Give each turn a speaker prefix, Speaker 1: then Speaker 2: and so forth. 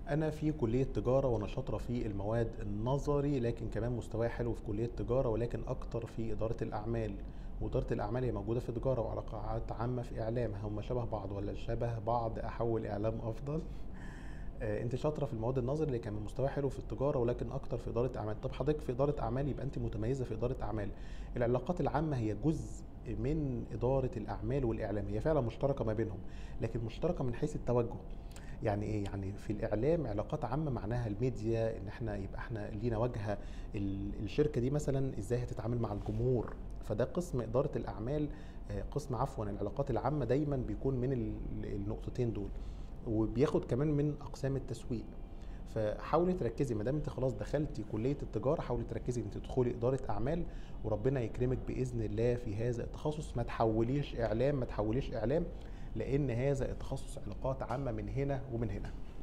Speaker 1: انا في كليه تجاره وانا شاطره في المواد النظري لكن كمان مستواي حلو في كليه تجاره ولكن اكتر في اداره الاعمال واداره الاعمال هي موجوده في تجاره وعلاقات عامه في اعلام هم شبه بعض ولا شبه بعض احول اعلام افضل آه، انت شاطره في المواد النظري اللي كان مستواي حلو في التجاره ولكن اكتر في اداره اعمال طب حضرتك في اداره اعمال يبقى انت متميزه في اداره اعمال العلاقات العامه هي جزء من اداره الاعمال والاعلام هي فعلا مشتركه ما بينهم لكن مشتركه من حيث التوجه يعني ايه يعني في الاعلام علاقات عامه معناها الميديا ان احنا يبقى احنا لينا واجهه ال- الشركه دي مثلا ازاي هتتعامل مع الجمهور فده قسم اداره الاعمال آه، قسم عفوا العلاقات العامه دايما بيكون من ال- النقطتين دول وبياخد كمان من اقسام التسويق فحاولي تركزي ما دام انت خلاص دخلتي كليه التجاره حاولي تركزي انت تدخلي اداره اعمال وربنا يكرمك باذن الله في هذا التخصص ما تحوليش اعلام ما تحوليش اعلام لان هذا التخصص علاقات عامه من هنا ومن هنا